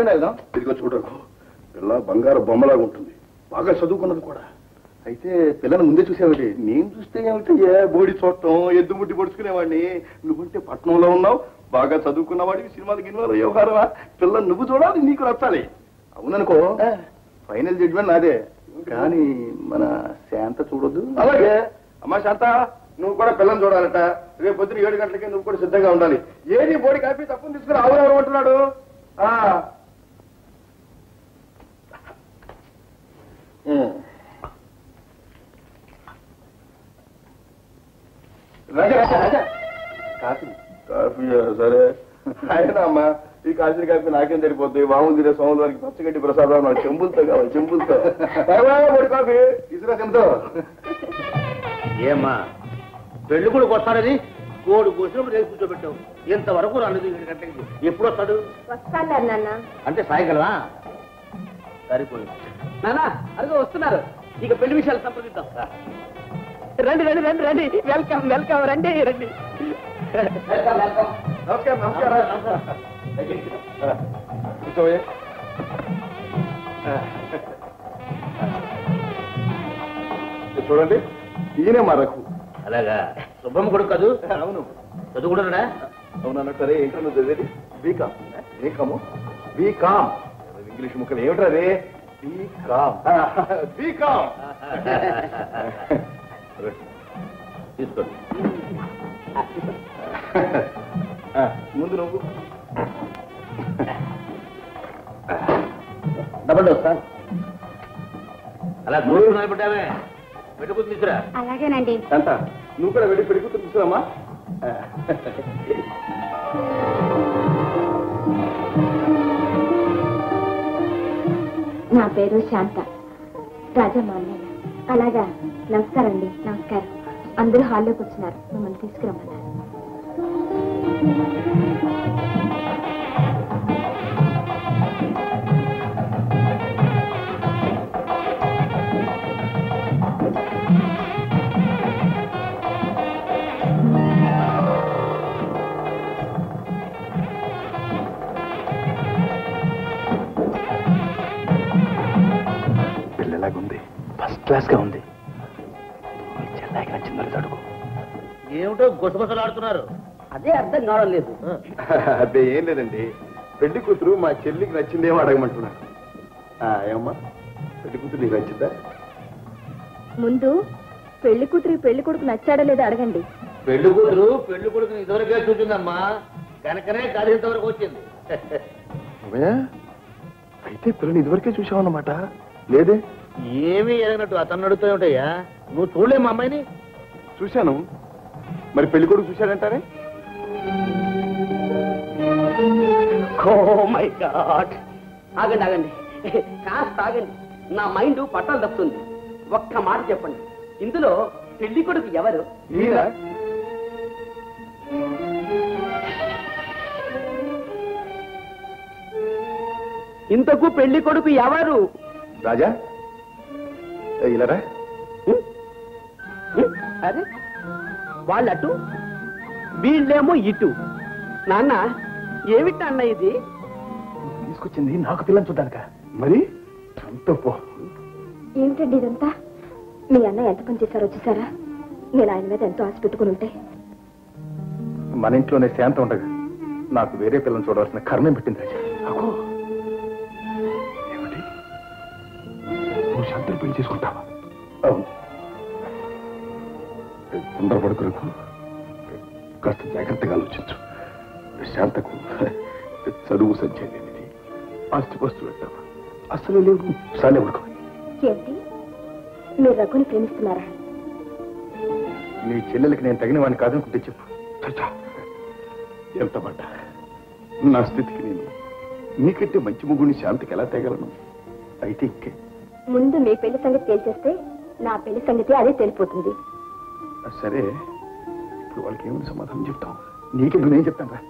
Coffee తాగుదాం తిరిగి చూడకు పిల్ల బంగారు బొమ్మలాగా ఉంటుంది బాగా చదువుకున్నది కూడా అయితే పిల్లని ముందే చూసేవాడి నేను చూస్తే ఏమిటయ్యా బోడి చూడటం ఎద్దు ముట్టి పొడుచుకునేవాడిని నువ్వుంటే పట్నంలో ఉన్నావు బాగా చదువుకున్నవాడికి సినిమాలు గినిమాలు వ్యవహారమా పిల్ల నువ్వు చూడాలి నీకు నచ్చాలి అవుననుకో ఫైనల్ జడ్జ్మెంట్ నాదే కానీ మన శాంత చూడొద్దు అలాగే అమ్మా శాంత నువ్వు కూడా పిల్లని చూడాలట రేపు పొద్దున ఏడు గంటలకి నువ్వు కూడా సిద్ధంగా ఉండాలి ఏది బోడి కాఫీ తప్పని తీసుకుని ఆవురెవరు అంటున్నాడు ఆ. ఉమ్. రాజా రాజా రాజా కాఫీ కాఫీ సరే అయినా అమ్మా ఈ కాశీ కాఫీ నాకేం సరిపోద్ది వాము తినే సోమవారికి పచ్చగడ్డి ప్రసాదం నాకు చెంబులతో కావాలి చెంబులతో తాగవా పొడి కాఫీ ఇసురా చెంతో ఏమ్మా పెళ్లి కూడా వస్తాడని కోడి కూర్చున్నప్పుడు రేపు కూర్చోబెట్టావు ఇంతవరకు రాలేదు ఏడు గంటలకి ఎప్పుడు వస్తాడు వస్తాను నాన్న అంటే సాయంకాలమా సరిపోయింది నానా అదిగో వస్తున్నారు ఇక పెళ్లి విషయాలు సంప్రదిద్దాం రండి రండి రండి రండి వెల్కమ్ వెల్కమ్ రండి రండి నమస్కారం నమస్కారం కూర్చోయే ఇది చూడండి ఈయనే మా రఘు అలాగా శుభ్రం కొడుకు కాదు అవును చదువుకుంటున్నాడా అవును అన్నట్టు సరే ఏంటో నువ్వు చదివేది బీకామ్ బీకాము బీకామ్ ఇంగ్లీష్ ముక్కలు ఏమిట్రా అదే బీకామ్ బీకామ్ తీసుకోండి ముందు నువ్వు డబల్ డోస్ సార్ అలా దూరం పెట్టామే పెట్టుకుని తీసుకురా అలాగేనండి అంత నువ్వు కూడా వెళ్ళి పెళ్లి కూతురు తీసుకురామా నా పేరు శాంత రాజా మా అన్నయ్య అలాగా నమస్కారం అండి నమస్కారం అందరూ హాల్లోకి వచ్చినారు మిమ్మల్ని తీసుకురమ్మన్నారు పిల్లలాగుంది ఫస్ట్ క్లాస్ గా ఉంది చెల్లాకి నచ్చిందని అడుగు ఏమిటో గుసగుసలాడుతున్నారు అదే అర్థం కావడం లేదు అదే ఏం లేదండి పెళ్లి కూతురు మా చెల్లికి నచ్చిందేమో అడగమంటున్నాను ఆ, ఏమమ్మా పెళ్లి కూతురు నీకు నచ్చిందా ముందు పెళ్లి కూతురు పెళ్లి కొడుకు నచ్చాడో లేదో అడగండి పెళ్లి కూతురు పెళ్లి కొడుకుని ఇదివరకే చూసిందమ్మా కనుకనే కాదింతవరకు వచ్చింది అమ్మయ్య, అయితే పిల్లని ఇదివరకే చూసావన్నమాట లేదే ఏమీ ఎరగనట్టు అతను అడుగుతూ ఉంటాయా నువ్వు చూడలేము అమ్మాయిని చూశాను మరి పెళ్లి కొడుకు చూశాడంటారే ఓ మై గాడ్ ఆగండి ఆగండి కాస్త ఆగండి నా మైండ్ పట్టాలు తప్పుతుంది ఒక్క మాట చెప్పండి ఇందులో పెళ్లి కొడుకు ఎవరు ఈయన ఇంతకు పెళ్లి కొడుకు ఎవరు రాజా ఏ, ఇలారా హ్మ్? హ్మ్? అరే వాళ్ళటు వీళ్ళేమో ఇటు నాన్న ఏమిటి అన్న ఇది తీసుకొచ్చింది నాకు పిల్లని చూడ్డానిక మరి అంత పో ఏమిటండి ఇదంతా మీ అన్నయ్య ఎంత పని చేశారో చూసారా నేను ఆయన మీద ఎంతో ఆశ పెట్టుకుని ఉంటే మన ఇంట్లోనే శాంతం ఉండగా నాకు వేరే పిల్లని చూడవలసిన కర్మం పెట్టింది రాజా అగో. ఏమిటి నువ్వు శాంతం పెళ్లి చేసుకుంటావా అవును తొందరపడుకురకు కాస్త జాగ్రత్తగా ఆలోచించు శాంతకు చదువు సంచయం లేనిది ఆస్తిపస్తు పెట్టావా అసలు లేవు సాలే ఉడుకో ఏంటి మీరు రఘుని ప్రేమిస్తున్నారా నీ చెల్లెలకి నేను తగిన వాడిని కాదనుకుంటే చెప్పు చచ్చా. ఎంత పడ్డా నా స్థితికి నేను నీకంటే మంచి ముగ్గుని శాంతికి ఎలా తేగలను అయితే ఇంకే ముందు మీ పెళ్లి సంగతి తేల్చేస్తే నా పెళ్లి సంగతి అదే తెలిపోతుంది సరే ఇప్పుడు వాళ్ళకి ఏమైనా సమాధానం చెప్తాం నీకెందుకు నేను చెప్తాను రా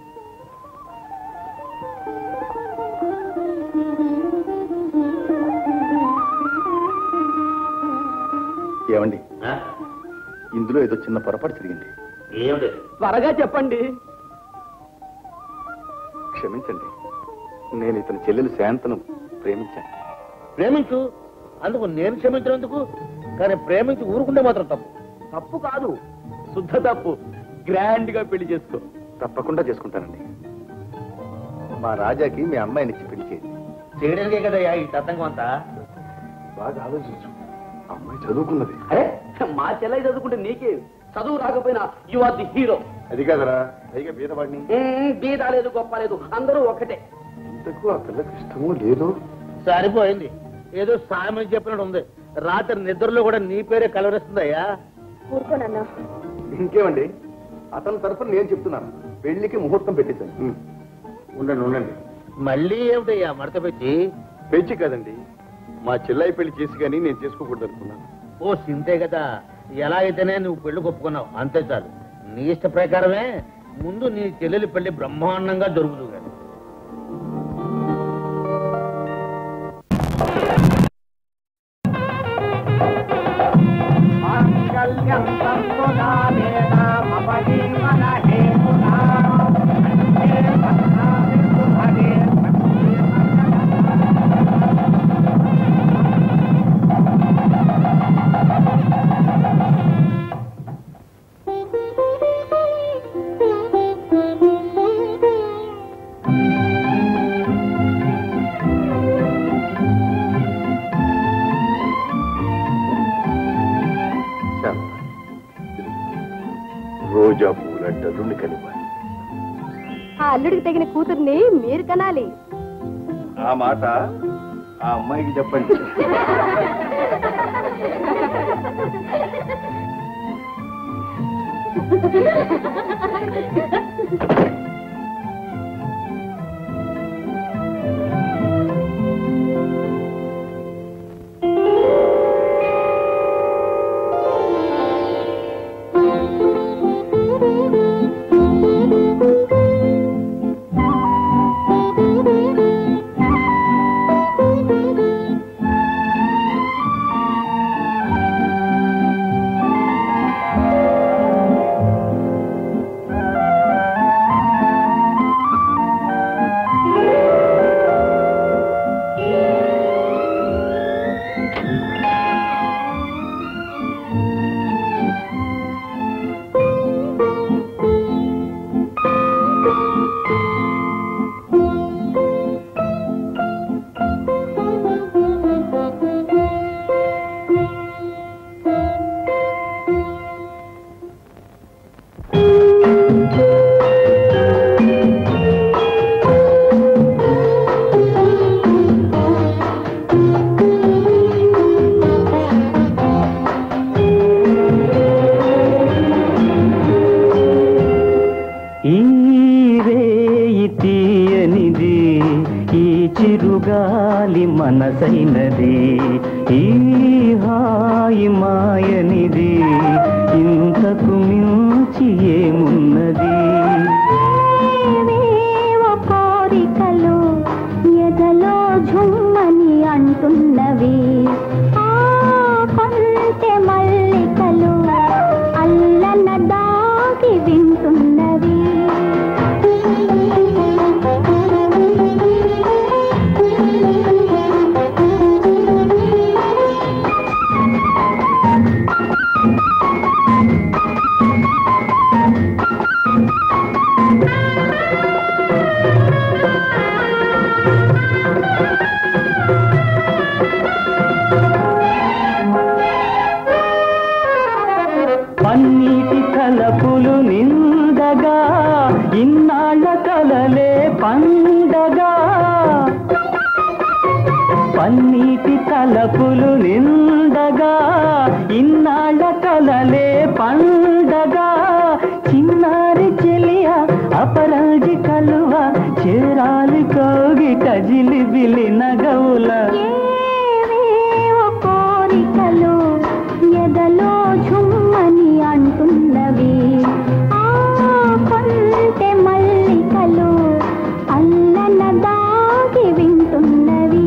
ఏమండి ఆ? ఇందులో ఏదో చిన్న పొరపాటు జరిగింది ఏమిటి త్వరగా చెప్పండి క్షమించండి నేను ఇతని చెల్లెలు శాంతను ప్రేమించాను ప్రేమించు అందుకు నేను క్షమించినందుకు కానీ ప్రేమించి ఊరుకుంటే మాత్రం తప్పు తప్పు కాదు శుద్ధ తప్పు గ్రాండ్ గా పెళ్లి చేసుకో తప్పకుండా చేసుకుంటానండి మా రాజాకి మీ అమ్మాయినిచ్చి పెళ్లి చేయండి చేయడానికే కదా ఈ తతంగం అంతా బాగా ఆలోచించు అమ్మాయి చదువుకున్నది అరే మా చెల్లె చదువుకుంటే నీకే చదువు రాకపోయినా యు ఆర్ ది హీరో అది కాదరా పైగా బీదవాడిని బీద లేదు గొప్ప లేదు అందరూ ఒకటే ఇంతకు ఆ పిల్లకి ఇష్టమో లేదో సరిపోయింది ఏదో సామెత చెప్పినట్టు ఉంది రాత్రి నిద్రలో కూడా నీ పేరే కలవరిస్తుందయ్యా ఊరుకోనన్నా ఇంకేమండి అతని తరఫున నేను చెప్తున్నాను పెళ్లికి ముహూర్తం పెట్టించండి ఉండండి ఉండండి మళ్ళీ ఏమిటయ్యా మడత పెట్టి పెంచి కదండి మా చెల్లాయి పెళ్లి చేసి కానీ నేను చేసుకోకూడదు అనుకున్నాను ఓ సింతే కదా ఎలా అయితేనే నువ్వు పెళ్లి ఒప్పుకున్నావు అంతే చాలు నీ ఇష్ట ప్రకారమే ముందు నీ చెల్లెలి పెళ్లి బ్రహ్మాండంగా జరుగుతుంది కానీ శాంత, రోజా పూలంట రెండు కలిపాలి ఆ అల్లుడికి తగిన కూతుర్ని మీరు కనాలి ఆ మాట ఆ అమ్మాయికి చెప్పండి ఈ రేయి తీయనిది ఈ చిరుగాలి మనసైనది ఈ హాయి మాయనిది ఇంతకు మించి ఏమున్నది ఏవేవో కోరికలు ఎదలో ఝుమ్మని అంటున్నవి ఆ కొంటె మల్లికలు అల్లన దాగి వింటున్నవి పన్నీటి కలపులు నిందగా ఇన్నాళ్ళ కలలే పండగా పన్నీటి తలపులు నిందగా ఇన్నాళ్ళ కలలే పండగా చిన్నారి చెలియ అపరాజి కలువ చేరాలి కోగిట జిలిబిలి నగవుల ఏవేవో కోరికలు ఎదలో ఝుమ్మని అంటున్నవి ఆ కొంటె మల్లికలు అల్లన దాగి వింటున్నవి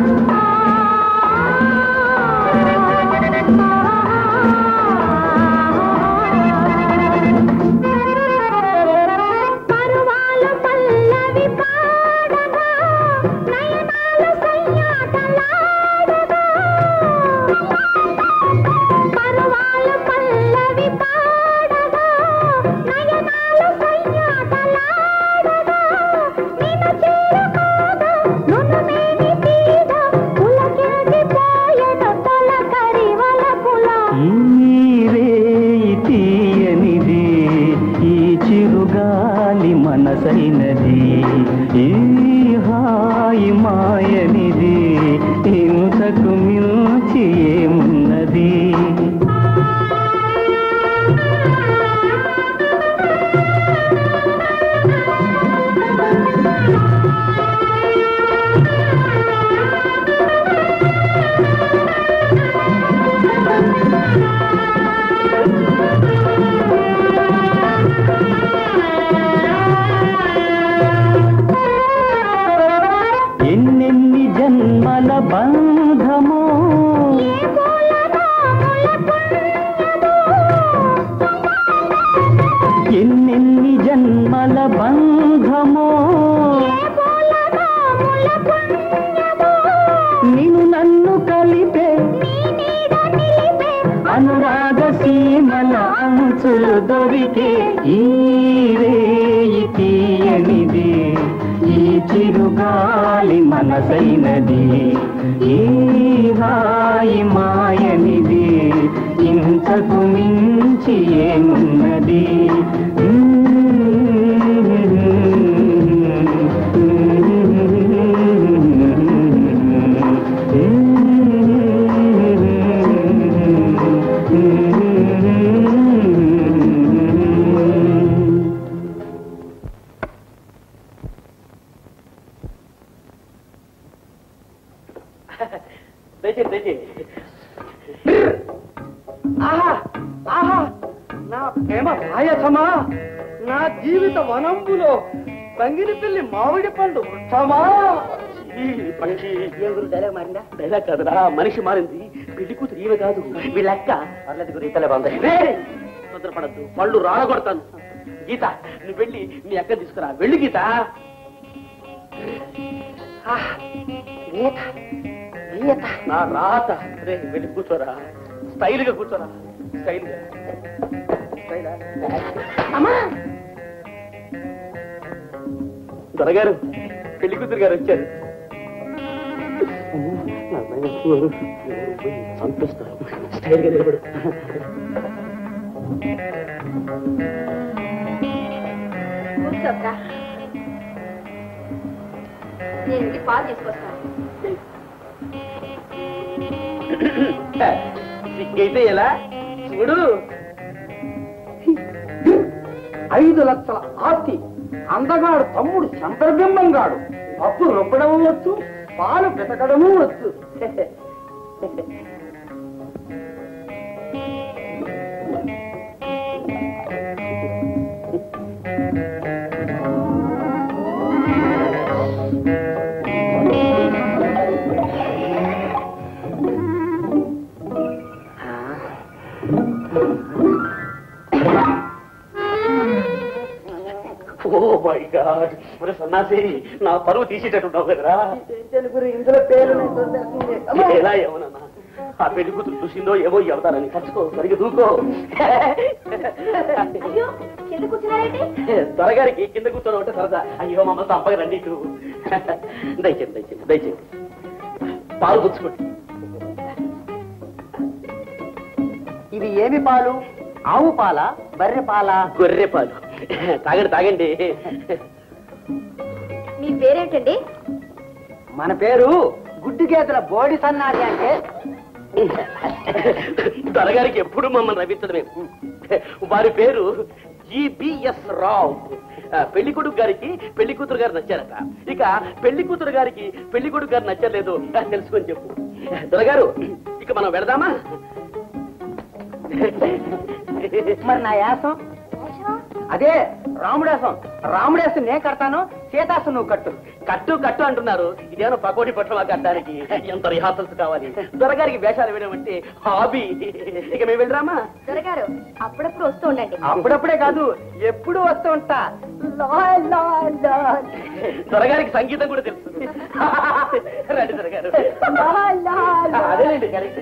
ఆ చెలి పాడగా నయనాలు సయ్యాటలాడగా నిన్ను చేరుకోగా నునుమేని తీగ పులకించిపోయెను తొలకరి వలపుల ఈరే తీయనిది ఈ చిరుగాలి మనసైనది ఈ హాయి మాయనిది ఇంతకు మించి ఏమున్నది ఎన్నెన్ని జన్మల బంధమో ఎన్నెన్ని జన్మల బంధమో నిన్ను నన్ను కలిపే అనురాగ సీమల అంచులు దొరికే ఈ రేయి తీయనిది ఈ చిరుగాలి మనసైనది ఈ హాయి మాయనిది ఇంతకు మించి ఏమున్నది దయచేయండి దయచేయండి ఆహా ఆహా నా ప్రేమ పాయసమా నా జీవిత వనంబులో బంగిని పిల్లి మామిడి పండు వృక్షమా పక్షి డైలాగ్ మారిందా డైలాగ్ కాదురా మనిషి మారింది పెళ్లి కూతురు ఈమె కాదు వీళ్ళక్క పర్లేదు గురి ఇతలే బాగుంది తొందరపడద్దు పళ్ళు రాలగొడతాను గీత నువ్వు వెళ్ళి మీ అక్క తీసుకురా వెళ్ళి గీత ఆహ్, గీత గీత నా రాత రే వెళ్ళి కూర్చోరా స్టైల్ గా కూర్చోరా స్టైల్ గా స్టైలా? అమ్మా దొరగారు పెళ్లి కూతురు గారు వచ్చారు నా భయం ఎవరు? ఎవరు పోయి చంపేస్తారు స్టైల్ గా నిలబడు కూర్చోక్క నేను వెళ్ళి పాలు తీసుకొస్తాను సిగ్గైతే ఎలా చూడు ఐదు లక్షల ఆస్తి అందగాడు తమ్ముడు శంకరబింబంగాడు పప్పు రుబ్బడం వచ్చు పాలు పితకడము వచ్చు ఓ మై గాడ్ మరి సన్నాసి నా పరువు తీసేటట్టున్నావు కదరా ఇందులో పేరు ఎలా ఏమన్నా ఆ పెళ్లి కూతురు చూసిందో ఏమో అవుతానని ఖర్చుకో సరిగ్గా దూకో అయ్యో కింద కూర్చున్నారేంటి త్వరగారికి కింద కూర్చొని ఉంటే సరదా అయ్యో మమ్మల్ని తప్పక రండి ఇటు దయచేయండి దయచేయండి దయచేయండి పాలు పుచ్చుకోండి ఇవి ఏమి పాలు ఆవు పాల బర్రె పాల గొర్రె పాలు తాగండి తాగండి మీ పేరేంటండి మన పేరు గుడ్డు గేదెల బోడి సన్నాసి అంటే త్వరగారికి ఎప్పుడు మమ్మల్ని రవించడమే వారి పేరు జిబిఎస్ రావు ఆ, పెళ్లి కొడుకు గారికి పెళ్లి కూతురు గారు నచ్చారట ఇక పెళ్లి కూతురు గారికి పెళ్లి కొడుకు గారు నచ్చలేదు ఆ, తెలుసుకొని చెప్పు దొరగారు ఇక మనం వెళదామా మరి నా యాసం అదే రాముడేసం రాముడేసం నే కడతాను చేతాసు నువ్వు కట్టు కట్టు కట్టు అంటున్నారు ఇదేమో పకోడి పట్టమా కట్టడానికి ఎంత రిహార్సల్స్ కావాలి దొరగారికి వేషాలు వేయడం అంటే హాబీ ఇక మేము వెళ్ళరామా దొరగారు అప్పుడప్పుడు వస్తూ ఉండండి అప్పుడప్పుడే కాదు ఎప్పుడు వస్తూ ఉంటా లా, లా, లా. దొరగారికి సంగీతం కూడా తెలుసు రండి దొరగారు అదేనండి కరెక్ట్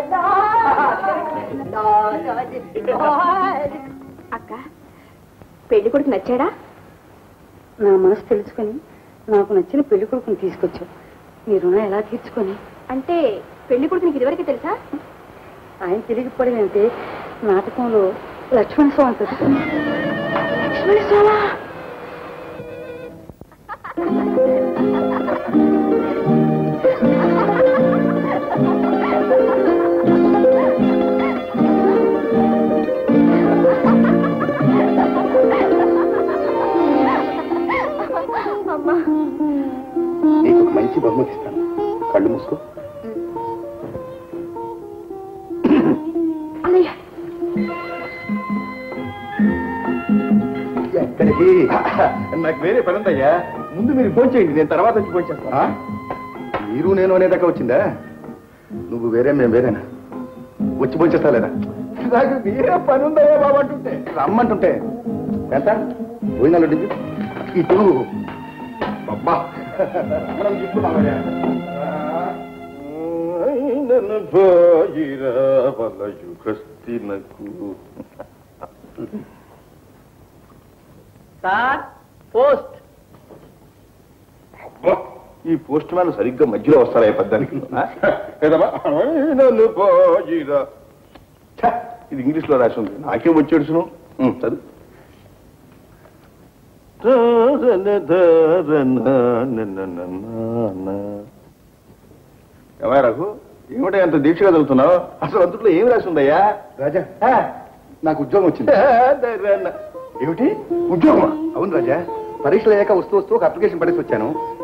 అక్క పెళ్లి కొడుకు నచ్చాడా నా మనసు తెలుసుకొని నాకు నచ్చిన పెళ్లి కొడుకుని తీసుకొచ్చావు నీ రుణం ఎలా తీర్చుకొని అంటే పెళ్లి కొడుకు నీకు ఇదివరకు తెలుసా ఆయన తిరిగిపోవడం నాటకంలో లక్ష్మణ స్వామి కదా లక్ష్మణ స్వామా అమ్మా నీకు ఒక మంచి బహుమతి ఇస్తాను కళ్ళు మూసుకో అన్నయ్య ఎక్కడికి నాకు వేరే పని ఉందయ్యా ముందు మీరు ఫోన్ చేయండి నేను తర్వాత వచ్చి ఫోన్ చేస్తాను మీరు నేను అనేదాకా వచ్చిందా నువ్వు వేరే మేము వేరేనా వచ్చి ఫోన్ చేస్తా లేదా నాకు వేరే పని ఉందయ్యా బాబు అంటుంటే రమ్మంటుంటే ఎంత పోయినా డించు ఇటు అబ్బా మనం చెప్పుకున్నామయ్యా సార్ పోస్ట్ అబ్బా, ఈ పోస్ట్ మ్యాన్ సరిగ్గా మధ్యలో వస్తారా ఈ పద్దానికి ఆ? ఏదమ్మా? నన్ను పోయిరా. ఛ, ఇది ఇంగ్లీష్ లో రాసి ఉంది నాకేం వచ్చేడుసును ఉం, చదువు ఏమయ్య రఘు ఏమిటో ఎంత దీక్షగా చదువుతున్నావు అసలు అందులో ఏం రాసి ఉందయ్యా రాజా నాకు ఉద్యోగం వచ్చింది ఏమిటి ఉద్యోగం అవును రాజా పరీక్షలు అయ్యాక వస్తూ వస్తూ ఒక అప్లికేషన్ పడేసి వచ్చాను